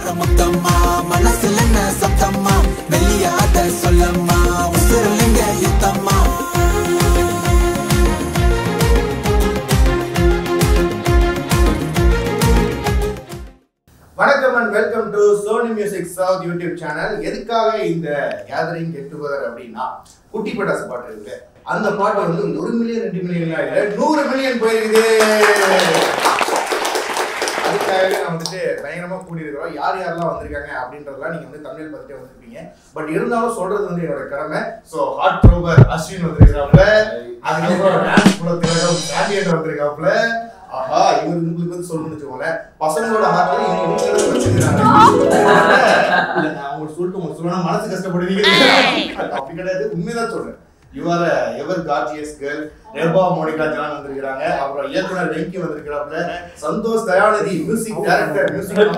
வர மொத்தமா மனசுல என்ன சத்தம்மா வெளிய அத சொல்லம்மா உசுரலிங்க யுத்தம்மா வணக்கம் and welcome to Sony music south YouTube channel எதுக்காக இந்த கேதரிங் கெட் டுகெதர் அப்படின்னா குட்டி பட்டாசு பாட்டு இருக்கு அந்த பாட்டு வந்து ஒரு மில்லியன் ரெண்டு மில்லியன் இல்ல நூறு மில்லியன் போயிருக்குது அதுக்காகவே நான் வந்துட்டு பயங்கரமா கூடி இருக்கிறோம் யார் யாரெல்லாம் வந்திருக்காங்க அப்படின்றதெல்லாம் நீங்க வந்து தமிழ் பார்த்துட்டே வந்திருப்பீங்க பட் இருந்தாலும் சொல்றது வந்து என்னோட கடமை ஸோ ஹாட் ப்ரோவர் அஸ்வின் வந்திருக்காப்ல அதுக்கப்புறம் டான்ஸ் புல திலகம் சாண்டியன் வந்திருக்காப்ல ஆஹா இவர் உங்களுக்கு வந்து சொல்லணும்னு வச்சுக்கோங்களேன் பசங்களோட ஹார்ட்ல இவங்க வீட்டுல வச்சிருக்காங்க இல்ல நான் உங்களுக்கு சொல்லிட்டு உங்களுக்கு சொல்லணும் மனசு கஷ்டப்படுவீங்க அப்படி கிடையாது உண்மைதான் சொல்றேன் you are ever gorgeous girl Reba Monica John வந்திருக்காங்க அப்புறம் இயக்குனர் வெங்கி வந்திருக்கிறாப்ல Santhosh Dhayanidhi music director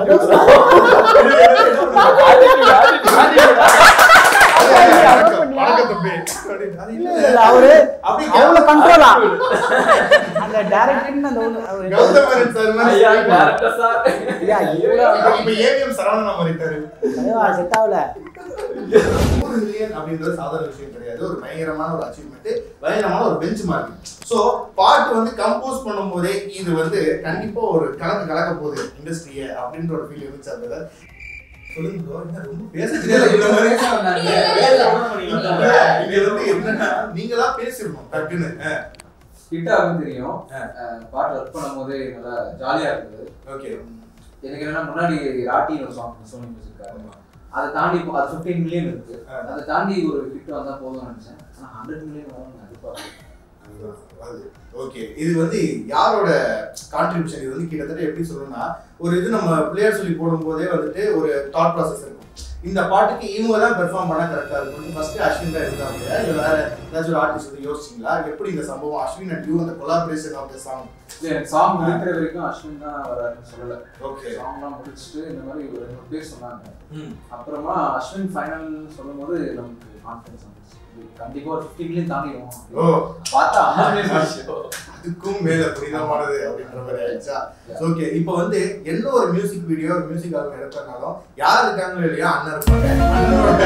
music வணக்கம் தம்பி அது இல்ல. இல்ல, அவரு அப்படி அவ்வளவு கண்ட்ரோலா அந்த டைரக்டர் அந்த ஒண்ணு அவரு- கௌதமரன் சார் மாதிரி ஐயா, director sir. ஐயா, இவ்வளவு வந்து- இப்ப ஏவிஎம் சரவணன் மாதிரி இருக்காரு ஐயோ, செட் ஆகல நூறு மில்லியன் அப்படின்றது சாதாரண விஷயம் கிடையாது ஒரு பயங்கரமான ஒரு அச்சீவ்மெண்ட் பயங்கரமான ஒரு பெஞ்ச் மார்க் ஸோ பாட்டு வந்து கம்போஸ் பண்ணும்போதே இது வந்து கண்டிப்பா ஒரு கலக்கு கலக்க போகுது இண்டஸ்ட்ரிய அப்படின்ற ஒரு ஃபீல் இருந்துச்சு அதுல சொல்லுங்க bro, என்ன ரொம்ப பேச தெரியாது இந்த மாதிரி. இங்க வந்து என்னன்னா நீங்களா பேசிருக்கோம் டக்குன்னு hit ஆகும்னு தெரியும் அஹ் பாட்டு ஒர்க் பண்ணும்போது நல்லா ஜாலியா இருந்தது ஓகே எனக்கு என்னன்னா முன்னாடி ராட்டின்னு ஒரு சாங் சோனி மியூசிக் அதை தாண்டி இப்போ அது ஃபிஃப்டீன் மில்லியன் இருக்கு ஆ. அதை தாண்டி ஒரு ஹிட் வந்தா போதும்னு நினைச்சேன் ஆனா ஹண்ட்ரட் மில்லியன் வரும் எதிர்பார்க்கல ஓகே இது வந்து யாரோட கான்ட்ரிபியூஷன் இது வந்து கிட்டத்தட்ட எப்படி சொல்லணும்னா ஒரு இது நம்ம பிளேயர் சொல்லி போடும்போதே வந்துட்டு ஒரு தாட் ப்ராசஸ் இருக்கும் இந்த பாட்டுக்கு இவங்க தான் பெர்ஃபார்ம் பண்ணா கரெக்டா இருக்கும் ஃபர்ஸ்ட் அஸ்வின் தான் இருந்தாங்க இல்ல வேற ஏதாச்சும் ஒரு ஆர்டிஸ்ட் வந்து யோசிச்சிங்களா எப்படி இந்த சம்பவம் அஸ்வின் அண்ட் யூ அந்த கொலாபரேஷன் ஆஃப் த சாங் இல்ல, எனக்கு சாங் முடிக்கிற வரைக்கும் அஸ்வின் தான் வராருன்னு சொல்லல ஓகே சாங்லாம் முடிச்சுட்டு இந்த மாதிரி ஒரு ரெண்டு மூணு பேர் சொன்னாங்க அப்புறமா அஸ்வின் ஃபைனல் சொல்லும்போது நமக்கு கான்ஃபிடன்ஸ் வந்துச்சு இது கண்டிப்பா ஒரு ஃபிஃப்டி மில்லியன் தாண்டிடும் ஓ பார்த்தா ஐம்பது மில்லியன் விஷயம் அதுக்கும் மேல புனிதமானது அப்படின்ற மாதிரி ஆயிடுச்சா ஓகே இப்போ வந்து என்ன ஒரு மியூசிக் வீடியோ ஒரு மியூசிக் ஆல்பம் எடுத்தனாலும் யார் இருக்காங்களோ இல்லையா அண்ணன் இருப்பாங்க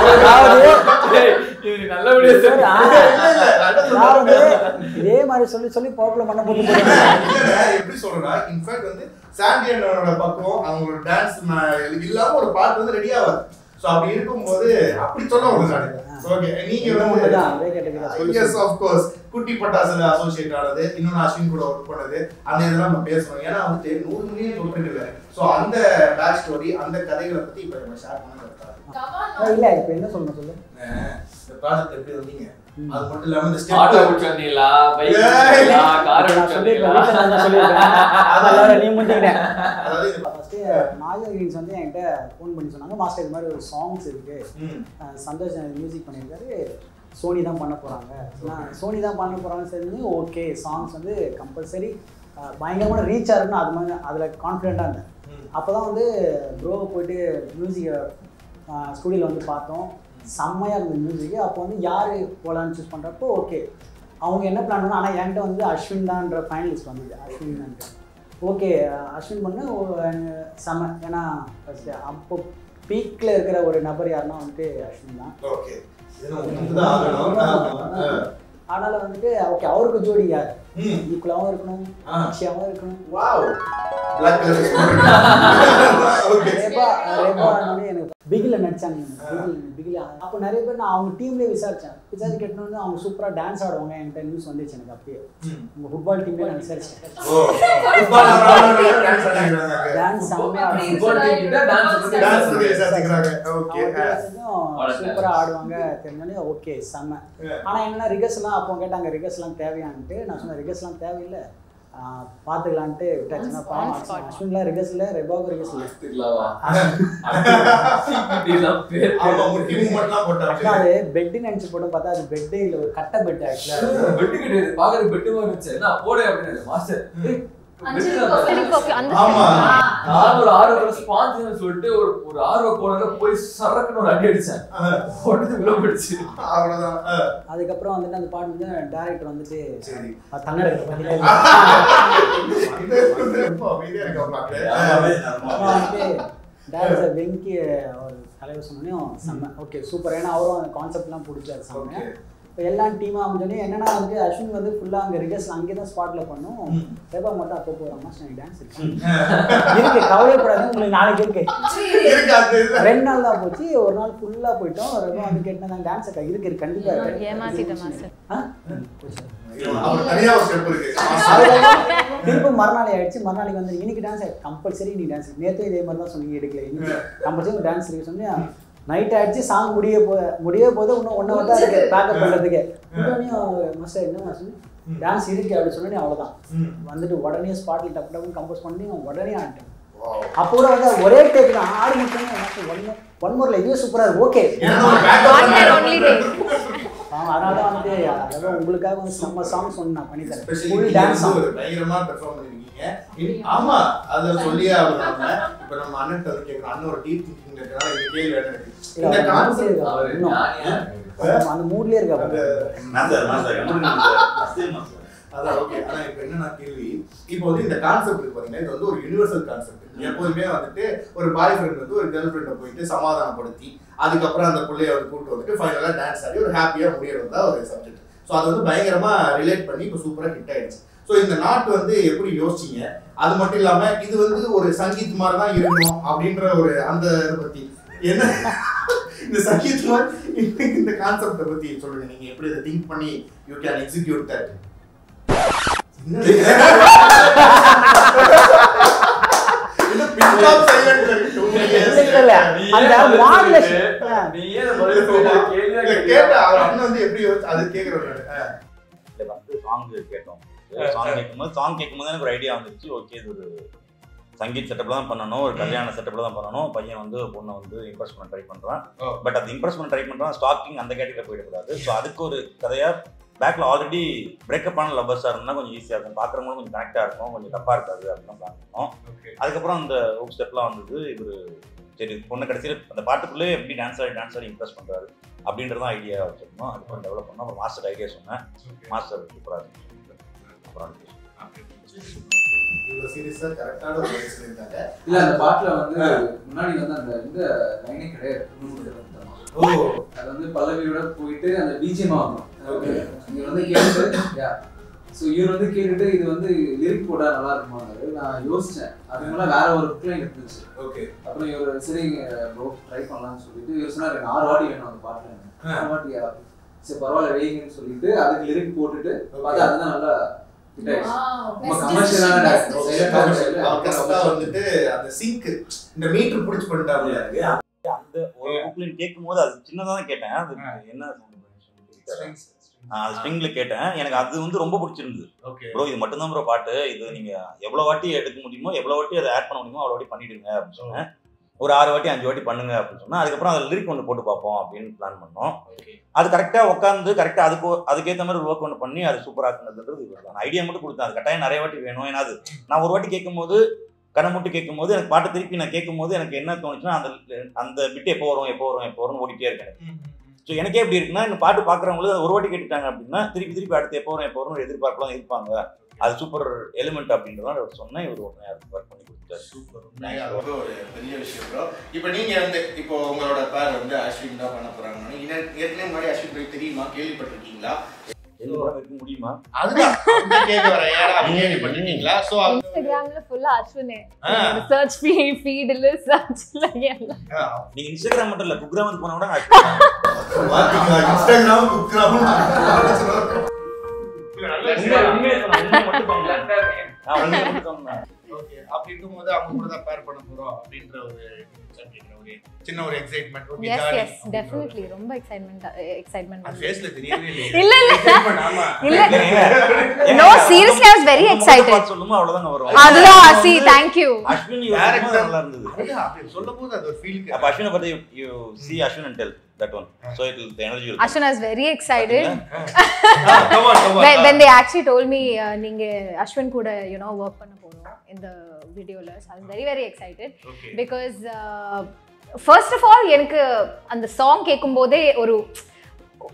அண்ணனோட நல்லபடியா சரி, ஆ. இல்ல, இல்ல, அண்ணன் அதாவது சொல்றாங்க. இதே மாதிரி சொல்லி சொல்லி ப்ராப்ளம் பண்ண போட்டு இல்ல, எப்படி சொல்றேன்னா இன்ஃபேக்ட் வந்து சாண்டி அண்ணனோட பக்கம் அவங்களோட டான்ஸ் இல்லாம ஒரு பாட்டு வந்து ரெடி ஆகாது சோ அப்படி இருக்கும்போது அப்படி சொல்ல வருது நானு ஓகே நீங்க வந்து அதே கேட்டகரி எஸ் ஆஃப் கோர்ஸ் குட்டி பட்டாசுல அசோசியேட் ஆனது இன்னொன்னு அஸ்வின் கூட ஒர்க் பண்ணது அந்த இதெல்லாம் நம்ம பேசணும் ஏன்னா வந்துட்டு நூறு மில்லியன் தொட்டிருக்கல சோ அந்த பேக் ஸ்டோரி அந்த கதைகளை பத்தி இப்ப நம்ம ஷேர் பண்ண இல்ல இப்ப என்ன சொல்லணும் சொல்லு இந்த ப்ராஜெக்ட் எப்படி வந்தீங்க அது மட்டும் இல்லாம இந்த ஆட்டோ ஸ்டெப் விட்டு வந்தீங்களா பைக் ஏய். வந்தீங்களா கார் நான் விட்டு சொல்லிருக்கேன், வந்தீங்களா வீட்டுல நான் தான் சொல்லிருக்கேன். அதெல்லாம் நீ முந்திக்கிட்டேன். அதாவது இது- First நாகர் கிரீன்ஸ் வந்து என்கிட்ட ஃபோன் பண்ணி சொன்னாங்க மாஸ்டர் இது மாதிரி ஒரு சாங்ஸ் இருக்கு ம். அஹ் சந்தோஷ் மியூசிக் பண்ணியிருக்காரு சோனி தான் பண்ண போகிறாங்க நான் சோனி தான் பண்ண போகிறாங்கன்னு தெரிஞ்சு ஓகே சாங்ஸ் வந்து கம்பல்சரி பயங்கரமான ரீச் ஆகுன்னு அது மாதிரி அதில் கான்ஃபிடென்ட்டாக இருந்தேன் ம். அப்போ தான் வந்து ப்ரோவை போயிட்டு மியூசிக்கை ஸ்டூடியோவில் வந்து பார்த்தோம் செம்மையாக இருந்தது மியூசிக்கு அப்போ வந்து யார் போகலான்னு சூஸ் பண்ணுறப்போ ஓகே அவங்க என்ன பிளான் பண்ணால் ஆனால் என்கிட்ட வந்து அஸ்வின் தான்ற ஃபைனலிஸ்ட் வந்தது அஸ்வின் தான் ஓகே அஸ்வின் பண்ண செம ஏன்னா ஃபஸ்ட்டு அப்போ பீக்கில் இருக்கிற ஒரு நபர் யாருன்னா வந்துட்டு அஸ்வின் தான் ஓகே இது நம்ம ஒத்துக்கிட்டுதான் ஆகணும். ஆமா. ஆ. அதனால வந்துட்டு ஓகே அவருக்கு ஜோடி யார் ம். ஈக்குவலாகவும் இருக்கணும் ஆ. ஈஸியாகவும் இருக்கணும் wow black colour okay Reba Reba வந்து எனக்கு பிகில நடிச்சாங்க பிகில் பிகில் அப்போ நிறைய பேர் நான் அவங்க டீம்லேயே விசாரிச்சேன் விசாரிச்சு கேட்டோன்னு அவங்க சூப்பராக டான்ஸ் ஆடுவாங்க என்கிட்ட நியூஸ் வந்துச்சு எனக்கு அப்பயே உங்க ஃபுட்பால் டீம்லேயே நான் விசாரிச்சேன் ஓ ஃபுட்பால் ஆடுறவங்க டான்ஸ் ஆடுறாங்க டான்ஸ் செம்மையாக ஆடுவாங்க Football team கிட்ட dance வந்து டான்ஸ் பண்ணி விசாரிச்சுக்கிறாங்க ஓகே சூப்பராக ஆடுவாங்க தெரிஞ்சோடனே ஓகே செம்ம ஆனால் என்னன்னா ரிகர்ஸ்லாம் அப்போ கேட்டாங்க ரிகர்ஸ்லாம் தேவையான்ட்டு நான் சொன்னேன் ரிகர்ஸ்லாம் தேவையில்லை ஆஹ் பார்த்துக்கலான்ட்டு விட்டாச்சுன்னா பாவம் அஸ்வின்லாம் ரிகர்ஸில் ரெபாவுக்கு ரிகர்ஸில் எடுத்துக்கலாவா? இப்படிலாம் பேர் ஆமா முட்டி மூமெண்ட்லாம் போட்டாங்க அது பெட்டு நினச்சி போட்டு பார்த்தா அது பெட்டே இல்லை ஒரு கட்டை பெட் ஆக்சுவலாக பெட்டு கிடையாது பாக்குறது பெட்டு மாதிரி இருந்துச்சு என்ன போடு அப்படின்னு மாஸ்டர் ஏய், bed தான். டெலிகாப்பி அந்த ஆமா. நான் ஒரு ஆறு வருஷம் ஸ்பாஞ்சுன்னு சொல்லிட்டு ஒரு ஒரு ஆர்வ கோணல போய் சரக்குன்னு ஒரு அடி அடிச்சேன் போட்டு விழ போயிடுச்சு அவ்வளவுதான் ஆ, அதுக்கப்புறம் வந்துட்டு அந்த பாட்டு வந்து டேரக்டர் வந்துட்டு சரி தன்னடை பார்த்தீங்கன்னா இது வந்து ரொம்ப அமைதியா இருக்காப்ல. அப்புறம் வந்துட்டு டான்ஸை வெங்கி அவர் தலைவர் சொன்னோடனே செம்ம ஓகே சூப்பர் ஏன்னா அவரும் அந்த கான்செப்ட்லாம் பிடிச்சாரு செம்ம ஓகே இப்போ எல்லா டீமாக அமைஞ்சோடனே என்னன்னா வந்து அஸ்வின் வந்து ஃபுல்லாக அங்கே ரிகர்ஸ் அங்கே தான் ஸ்பாட்டில் பண்ணோம் ம். ரேபா மட்டும் அப்போ போகிறோம் மாஸ்டர் டான்ஸ் இருக்கு இருக்கு கவலைப்படாது உங்களுக்கு நாளைக்கு இருக்கு இருக்கு அது இது. ரெண்டு நாள் தான் போச்சு ஒரு நாள் ஃபுல்லாக போயிட்டோம் ரேபா வந்து கேட்டேன் டான்ஸ் அக்கா இருக்கு இருக்கு கண்டிப்பாக இருக்கு ஏமாத்திட்டேன் மாஸ்டர் ஆ? போச்சு. அவர் தனியா ஒரு ஸ்டெப் இருக்கு அதுக்கப்புறம் திரும்ப மறுநாள் ஆயிடுச்சு மறுநாளைக்கு வந்து இன்னைக்கு டான்ஸ் கம்பல்சரி நீ டான்ஸ் நேற்று இதே மாதிரி தான் சொன்னீங்க எடுக்கல இன்னைக்கு கம்பல்சரி டான்ஸ் இருக்கு சொன்னேன் நைட் ஆயிடுச்சு சாங் முடிய போ முடிய போது இன்னும் ஒன் ஹவர் தான் இருக்கு பேக்கப் பண்ணுறதுக்கு உடனே மாஸ்டர் என்ன மாஸ்டர் டான்ஸ் இருக்கு அப்படி சொன்னே அவ்வளோதான் ம். வந்துட்டு உடனே ஸ்பாட்டில் டப்பு டப்புன்னு கம்போஸ் பண்ணி அவன் உடனே ஆடிட்டேன் Wow. அப்போ கூட வந்து ஒரே டேக் தான் ஆடி முடிச்சோன்னே ஒன் மோர் ஒன் மோர்ல இதுவே சூப்பராக இருக்கு ஓகே ஏன்னா ஒரு backup One and only day. அதனால தான் வந்து அதாவது உங்களுக்காக வந்து நம்ம சாங்ஸ் ஒன்று நான் பண்ணி தரேன் Especially ஃபுல் நீங்க டான்ஸ் வந்து சாங் ஒரு பயங்கரமா பெர்ஃபார்ம் பண்ணிருக்கீங்க இன்- ஆமா அத சொல்லியே ஆகணும் நம்ம இப்ப நம்ம அண்ணன் வந்து கேட்கணும் அண்ணன் ஒரு டீப் திங்கிங் இருக்கனால இந்த கேள்வி வேணும் எனக்கு இல்ல, இந்த அவர் கான்செப்ட் இருக்காரு. அவர் இன்னும். ஞானியா அந்த- அந்த மூட்லயே இருக்காரு மாஸ்டர் மாஸ்டர் எப்படி மாஸ்டர் அஸ்தே மாஸ்டர் அதான் ஓகே ஆனா இப்ப என்னன்னா கேள்வி இப்போ வந்து இந்த கான்செப்ட் இருக்கு பாத்தீங்கன்னா இது வந்து ஒரு யுனிவர்சல் கான்செப்ட் எப்போதுமே வந்துட்டு ஒரு பாய் ஃப்ரெண்ட் வந்து ஒரு கேர்ள் ஃப்ரெண்டை போயிட்டு சமாதானப்படுத்தி அதுக்கப்புறம் அந்த பிள்ளைய வந்து கூட்டு வந்துட்டு ஃபைனலா டான்ஸ் ஆடி ஒரு ஹாப்பியா முடியறது தான் ஒரு சப்ஜெக்ட் ஸோ அது வந்து பயங்கரமா ரிலேட் பண்ணி இப்போ சூப்பரா ஹிட் ஆயிடுச்சு ஸோ இந்த நாட்டு வந்து எப்படி யோசிச்சீங்க அது மட்டும் இல்லாம இது வந்து ஒரு சங்கீத் மாதிரி தான் இருக்கணும் அப்படின்ற ஒரு அந்த இதை பத்தி என்ன இந்த சங்கீத் மாதிரி இந்த கான்செப்டை பத்தி சொல்லுங்க நீங்க எப்படி இதை திங்க் பண்ணி யூ கேன் எக்ஸிக்யூட் தட் இல்ல, இல்ல. அந்த modulation. நீயே அந்த பதில் சொல்ல கேள்வியா கேட்ட அவர் அண்ணன் வந்து எப்படி யோசிச்சு- அது கேக்குறேன் நானு. இல்ல வந்து சாங் கேட்டோம் சாங் கேட்கும்போது சாங் கேட்கும்போது எனக்கு ஒரு ஐடியா வந்துருச்சு ஓகே இது ஒரு சங்கீத் செட்டப்ல தான் பண்ணணும் ஒரு கல்யாண செட்டப்ல தான் பண்ணணும் பையன் வந்து பொண்ணை வந்து இம்ப்ரெஸ் பண்ண ட்ரை பண்றான் ஓ. பட் அது இம்ப்ரெஸ் பண்ண ட்ரை பண்றான் ஸ்டாக்கிங் அந்த கேட்டகரியில் போயிடக்கூடாது ஸோ அதுக்கு ஒரு கதையா பேக்ல ஆல்ரெடி பிரேக்கப் ஆன லவ்வர்ஸா இருந்தா கொஞ்சம் ஈஸியா இருக்கும் பாக்குறவங்களும் கொஞ்சம் கனெக்டா இருக்கும் கொஞ்சம் தப்பா இருக்காது அப்படின்னு பிளான் பண்ணோம் அதுக்கப்புறம் அந்த ஹூக் ஸ்டெப்லாம் வந்தது இவர் சரி பொண்ணு கடைசியில் அந்த பாட்டுக்குள்ளே எப்படி டான்ஸ் ஆடி டான்ஸ் ஆடி இம்ப்ரெஸ் பண்றாரு அப்படின்றது தான் ஐடியா வச்சிருந்தோம் அதுக்கப்புறம் டெவலப் பண்ணோம் அப்புறம் மாஸ்டர் ஐடியா சொன்னேன் மாஸ்டர் சூப்பராக இருக்கு அப்புறம் அடுத்து இவ்வளவு சீரியஸா கரெக்டான ஒரு வயசு இருந்தாங்க இல்ல அந்த பாட்டுல வந்து முன்னாடி வந்து அந்த இந்த லைனே கிடையாது இன்னும் கொஞ்சம் வருத்தமா. ஓ அது வந்து பல்லவியோட போயிட்டு அந்த பிஜிஎம் ஆகணும் Okay. இவர் வந்து கேட்டுட்டு யா ஸோ இவர் வந்து கேட்டுட்டு இது வந்து லிரிக் போட்டா நல்லா இருக்குமாங்கிறது நான் யோசிச்சேன் அது மேல வேற ஒரு புக்லைன் இருந்துச்சு ஓகே அப்புறம் இவர் சரி ப்ரோ ட்ரை பண்ணலாம்னு சொல்லிட்டு இவர் சொன்னார் எனக்கு ஆறு வாட்டி வேணும் அந்த பாட்டுல ஆறு வாட்டி யா. சரி பரவாயில்ல வைங்கன்னு சொல்லிட்டு அதுக்கு லிரிக் போட்டுட்டு பார்த்தா அதுதான் நல்லா hit ஆயிடுச்சு. ரொம்ப கமர்ஷியலான அவர் கரெக்டா வந்துட்டு அந்த சிங்க் இந்த மீட்டர் புடிச்சு பண்ணிட்டாங்க அந்த ஒரு புக்லைன் கேட்கும் போது அது சின்னதாக தான் கேட்டேன் அது என்ன sound ஆ, அது ஸ்ட்ரிங்ல கேட்டேன் எனக்கு அது வந்து ரொம்ப பிடிச்சிருந்தது ஓகே ப்ரோ இது மட்டும்தான் ப்ரோ பாட்டு இது நீங்க எவ்வளவு வாட்டி எடுக்க முடியுமோ எவ்வளவு வாட்டி அதை ஆட் பண்ண முடியுமோ அவ்வளோ வாட்டி பண்ணிடுங்க அப்படின்னு சொன்னேன் ஒரு ஆறு வாட்டி அஞ்சு வாட்டி பண்ணுங்க அப்படின்னு சொன்னா அதுக்கப்புறம் அதில் லிரிக் ஒன்று போட்டு பார்ப்போம் அப்படின்னு பிளான் பண்ணோம் அது கரெக்டாக உட்காந்து கரெக்டாக அதுக்கு அதுக்கேற்ற மாதிரி ஒர்க் ஒன்று பண்ணி அது சூப்பராக இருக்குன்றதுன்றது இவர் ஐடியா மட்டும் கொடுத்தேன் அது கட்டாயம் நிறைய வாட்டி வேணும் ஏன்னா அது நான் ஒரு வாட்டி கேட்கும்போது கண்ணை மட்டும் கேட்கும்போது எனக்கு பாட்டு திருப்பி நான் கேட்கும்போது எனக்கு என்ன தோணுச்சுன்னா அந்த அந்த பிட்டு எப்போ வரும் எப்போ வரும் எப்போ வரும்னு ஓடிட்டே இருக்கேன் எனக்கு ஸோ எனக்கே எப்படி இருக்குன்னா இந்த பாட்டு பார்க்குறவங்களுக்கு ஒரு வாட்டி கேட்டுட்டாங்க அப்படின்னா திருப்பி திருப்பி அடுத்து எப்போ வரும் எப்போ வரும் ஒரு எதிர்பார்ப்புலாம் இருப்பாங்க அது சூப்பர் எலிமெண்ட் அப்படின்றதான் அவர் சொன்னேன் இவர் உடனே அதுக்கு ஒர்க் பண்ணி கொடுத்தாரு சூப்பர் உண்மையா அது வந்து ஒரு பெரிய விஷயம் ப்ரோ இப்போ நீங்க வந்து இப்போ உங்களோட பேர் வந்து அஸ்வின் தான் பண்ண போறாங்க ஏற்கனவே முன்னாடி அஸ்வின் போய் தெரியுமா கேள்விப்பட்டிருக்கீங்களா எந்த படம் இருக்க முடியுமா அதுதான் அந்த கேட்க வரேன் ஏடா கேள்விப்பட்டிருக்கீங்களா ஸோ இன்ஸ்டாகிராம்ல ஃபுல்லா அஸ்வினே சர்ச் ஃபீட் ஃபீட்ல சர்ச்ல எல்லாம் நீங்க இன்ஸ்டாகிராம் மட்டும் இல்ல குக்ராமத்துக்கு போனா கூட பாத்தீங்களா இன்ஸ்டாகிராம் குக்ராம் உண்மை உண்மையை சொன்னேன், உண்மையை மட்டும் சொன்னேன். நான் உண்மையை மட்டும் சொன்னேன். ஓகே அப்படி இருக்கும்போது அவங்க கூட தான் பேர் பண்ண போறோம் அப்படின்ற ஒரு அப்படின்ற ஒரு சின்ன ஒரு excitement okay yes jolly yes definitely ரொம்ப எக்ஸைட்மெண்ட் அது எக்ஸைட்மெண்ட் ஃபேஸ்ல தெரியவே இல்லையே இல்ல, இல்ல. Excitement, ஆமா இல்ல ஏங்க, No, seriously, I was very உங்க excited. பார்த்து சொல்லுமா அவ்வளவுதான் வரும் அதுதான் சி தேங்க் யூ அஸ்வின் யோசிக்கும் போது Director. நல்லா இருந்தது அதுதான் அப்படி சொல்லும்போது அது ஒரு ஃபீல் அப்ப அஸ்வினை பத்தி you see Ashwin and tell that one so it will energy will Ashwin was very excited come on come on when, when they actually told me uh, நீங்க அஸ்வின் கூட you know work பண்ண போறோம் இந்த வீடியோல so I was very very excited okay because first of all எனக்கு அந்த song கேட்கும்போதே ஒரு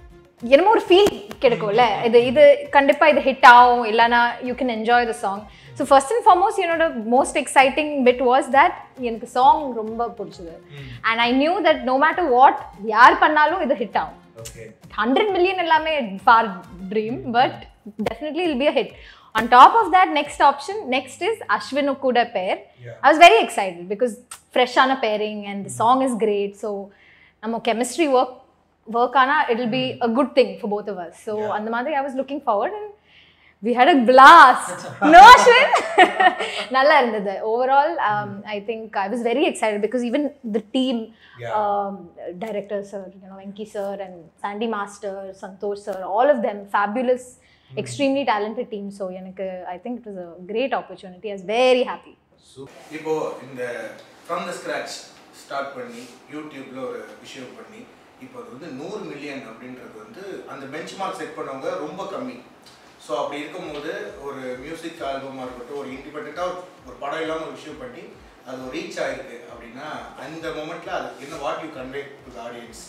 என்னமோ ஒரு ஃபீல் கிடைக்கும்ல இது இது கண்டிப்பா இது ஹிட் ஆகும் இல்லைனா you can enjoy the song so first and foremost என்னோட most exciting bit was that எனக்கு சாங் ரொம்ப பிடிச்சது and I knew that no matter what யார் பண்ணாலும் இது ஹிட் ஆகும் ஓகே ஹண்ட்ரட் மில்லியன் எல்லாமே for dream but definitely will be a hit on top of that next option next is Ashwin கூட pair I was very excited because ஃப்ரெஷ்ஷான pairing and the song is great so நம்ம chemistry work work ஆனால் it will be a good thing for both of us so அந்த மாதிரி I was looking forward and we had a blast no Ashwin நல்லா இருந்தது overall I think I was very excited because even the team director sir, you know, Venki sir and Sandy Master, Santosh sir, all of them, fabulous, extremely talented team. So, எனக்கு, I think it was a great opportunity. I was very happy. இப்போ இந்த from the scratch start பண்ணி யூடியூப்ல ஒரு விஷயம் பண்ணி இப்போ அது வந்து நூறு மில்லியன் அப்படின்றது வந்து அந்த பெஞ்ச் மார்க் செட் பண்ணவங்க ரொம்ப கம்மி ஸோ அப்படி இருக்கும்போது ஒரு மியூசிக் ஆல்பமாக இருக்கட்டும் ஒரு இண்டிபெண்ட்டாக ஒரு படம் இல்லாமல் ஒரு விஷயம் பண்ணி அது ஒரு ரீச் ஆயிருக்கு அப்படின்னா அந்த மூமெண்ட்ல அது என்ன what you convey to the audience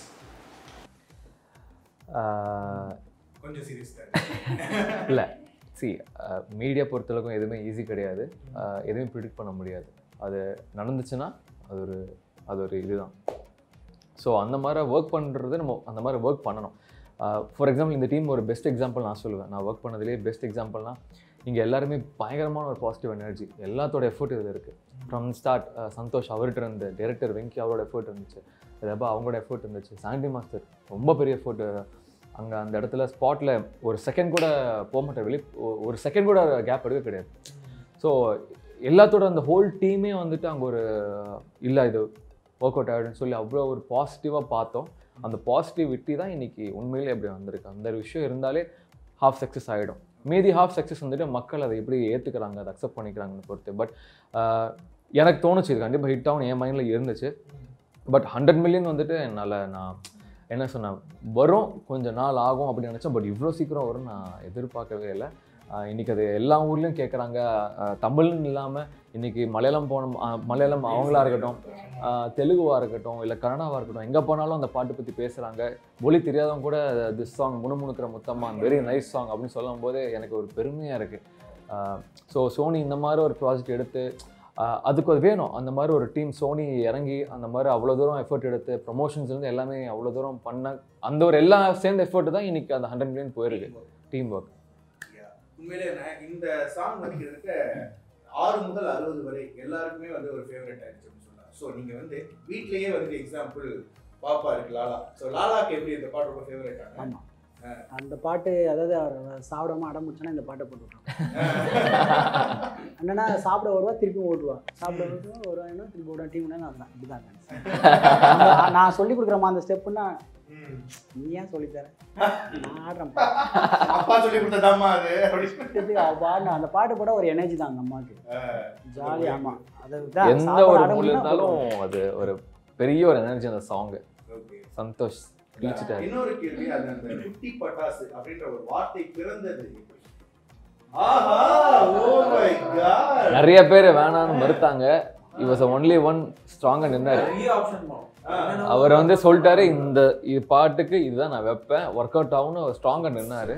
கொஞ்சம் சீரியஸ் தான் இல்லை சி மீடியா பொறுத்தளவுக்கும் எதுவுமே ஈஸி கிடையாது ஆஹ் எதுவுமே ப்ரிடிக்ட் பண்ண முடியாது அது நடந்துச்சுன்னா அது ஒரு அது ஒரு இதுதான் ஸோ அந்த மாதிரி ஒர்க் பண்ணுறது நம்ம அந்த மாதிரி ஒர்க் பண்ணணும் ஃபார் எக்ஸாம்பிள் இந்த டீம் ஒரு பெஸ்ட் எக்ஸாம்பிள் நான் சொல்லுவேன் நான் ஒர்க் பண்ணதுலேயே பெஸ்ட் எக்ஸாம்பிள்னா இங்கே எல்லாருமே பயங்கரமான ஒரு பாசிட்டிவ் எனர்ஜி எல்லாத்தோட எஃபர்ட் இதில் இருக்குது ஃப்ரம் ஸ்டார்ட் சந்தோஷ் அவர்கிட்ட இருந்து டைரக்டர் வெங்கி அவரோட எஃபர்ட் இருந்துச்சு ரெபா அவங்களோட எஃபர்ட் இருந்துச்சு சாண்டி மாஸ்டர் ரொம்ப பெரிய எஃபர்ட் அங்கே அந்த இடத்துல ஸ்பாட்டில் ஒரு செகண்ட் கூட போக மாட்டேன் வெளியே ஒரு செகண்ட் கூட கேப் எடுக்க கிடையாது ஸோ எல்லாத்தோட அந்த ஹோல் டீமே வந்துட்டு அங்கே ஒரு இல்லை இது ஒர்க் அவுட் ஆகிடுன்னு சொல்லி அவ்வளோ ஒரு பாசிட்டிவாக பார்த்தோம் அந்த பாசிட்டிவிட்டி தான் இன்னைக்கு உண்மையிலே அப்படி வந்திருக்கு அந்த ஒரு விஷயம் இருந்தாலே ஹாஃப் சக்ஸஸ் ஆகிடும் மீதி ஹாஃப் சக்ஸஸ் வந்துட்டு மக்கள் அதை எப்படி ஏற்றுக்கிறாங்க அதை அக்செப்ட் பண்ணிக்கிறாங்கன்னு பொறுத்து பட் எனக்கு தோணுச்சு இது கண்டிப்பாக ஹிட் ஆகும் என் மைண்டில் இருந்துச்சு பட் ஹண்ட்ரட் மில்லியன் வந்துட்டு என்னால் நான் என்ன சொன்னேன் வரும் கொஞ்சம் நாள் ஆகும் அப்படின்னு நினச்சேன் பட் இவ்வளோ சீக்கிரம் வரும் நான் எதிர்பார்க்கவே இல்லை ஆஹ் இன்னைக்கு அது எல்லா ஊர்லேயும் கேட்குறாங்க தமிழ்னு இல்லாமல் இன்னைக்கு மலையாளம் போன ஆஹ் மலையாளம் அவங்களா இருக்கட்டும் ஆஹ் தெலுங்குவா இருக்கட்டும் இல்லை கன்னடாவாக இருக்கட்டும் எங்கே போனாலும் அந்த பாட்டு பற்றி பேசுகிறாங்க மொழி தெரியாதவங்க கூட திஸ் சாங் முணுமுணுக்கிற முத்தம்மா வெரி நைஸ் சாங் அப்படின்னு சொல்லும் போது எனக்கு ஒரு பெருமையாக இருக்குது ஸோ சோனி இந்த மாதிரி ஒரு ப்ராஜெக்ட் எடுத்து ஆஹ் அதுக்கு அது வேணும் அந்த மாதிரி ஒரு டீம் சோனி இறங்கி அந்த மாதிரி அவ்வளோ தூரம் எஃபர்ட் எடுத்து ப்ரொமோஷன்ஸ்லேருந்து எல்லாமே அவ்வளோ தூரம் பண்ண அந்த ஒரு எல்லா சேர்ந்த எஃபர்ட் தான் இன்னைக்கு அந்த ஹண்ட்ரட் மில்லியன் போயிருக்கு டீம் ஒர்க் உண்மையிலே நான் இந்த சாங் வந்து கிட்டத்தட்ட ஆறு முதல் அறுபது வரை எல்லாருக்குமே வந்து ஒரு ஃபேவரட் ஆயிடுச்சு அப்படின்னு சொல்லலாம் ஸோ நீங்க வந்து வீட்லயே வந்து எக்ஸாம்பிள் பாப்பா இருக்கு லாலா ஸோ லாலாக்கு எப்படி இந்த பாட்டு ரொம்ப ஃபேவரட் ஆகும் ஆமாம் அந்த பாட்டு அதாவது அவர் சாப்பிடாம அடம் முடிச்சோன்னா இந்த பாட்டை போட்டு என்னன்னா சாப்பிட வருவா திருப்பி ஓடுவா சாப்பிட வருவா வருவாங்கன்னா திருப்பி ஓடுவா டீம் நான் தான் இப்படிதான் நான் நான் சொல்லி கொடுக்குறமா அந்த ஸ்டெப்புன்னா நீ ஏன் சொல்லித்தரேன் நான் ஆடுறேன் பா. அப்பா சொல்லி கொடுத்ததாம்மா அது அப்படின்னு திருப்பி அவ பாடு அந்த பாட்டு போட ஒரு எனர்ஜி தான் அந்த அம்மாவுக்கு ஜாலி ஆமா அதை தான் எந்த சாப்பாடு ஒரு அடம் மூலில் பண்ணா இருந்தாலும் அது ஒரு பெரிய ஒரு எனர்ஜி அந்த சாங்கு Okay. சந்தோஷ் கிழிச்சிட்டாரு இன்னொரு கேள்வி அது அந்த குட்டி பட்டாசு அப்படின்ற ஒரு வார்த்தை பிறந்தது எப்படி? ஆஹா ஓ மை காட் நிறைய பேர் வேணான்னு மறுத்தாங்க இவஸ் ஒன்லி ஒன் ஸ்ட்ராங்காக நின்னாரு நிறைய ஆப்ஷன் போனோம் அவர் வந்து சொல்லிட்டாரு இந்த இது பாட்டுக்கு இதுதான் நான் வைப்பேன் ஒர்க் அவுட் ஆகும்னு அவர் ஸ்ட்ராங்காக நின்னாரு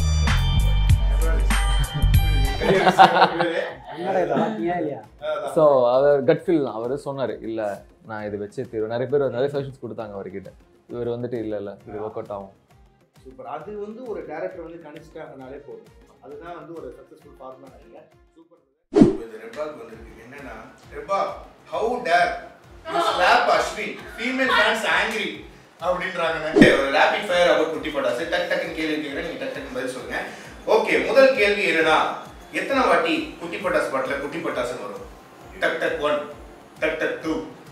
என்னடா இதை பார்த்தீங்களா இல்லையா ஸோ அவர் கட் ஃபீல் அவர் சொன்னார் இல்லை நான் இது வச்சே தீர்வேன் நிறைய பேர் நிறைய சஜஷன்ஸ் கொடுத்தாங்க அவர்கிட்ட இவர் வந்துட்டு இல்லை இல்லை இது ஒர்க் அவுட் ஆகும் சூப்பர் அது வந்து ஒரு டேரக்டர் வந்து கணிச்சிட்டாங்கனாலே போதும் அதுதான் வந்து ஒரு சக்சஸ்ஃபுல் ஃபார்முலா இல்ல சூப்பர் இது ரெபாக் வந்திருக்கு என்னன்னா ரெபா how dare slap Ashwin female fans angry அப்படின்றாங்க ஒரு ரேபிட் ஃபயர் அவர் குட்டி பட்டாசு டக் டக்குன்னு கேள்வி கேட்குறேன் நீங்க டக் டக்குன்னு பதில் சொல்லுங்க ஓகே முதல் கேள்வி என்னன்னா எத்தனை வாட்டி குட்டி பட்டாசு பாட்டில் குட்டி பட்டாசுன்னு வரும் டக் டக் ஒன் டக் டக் டூ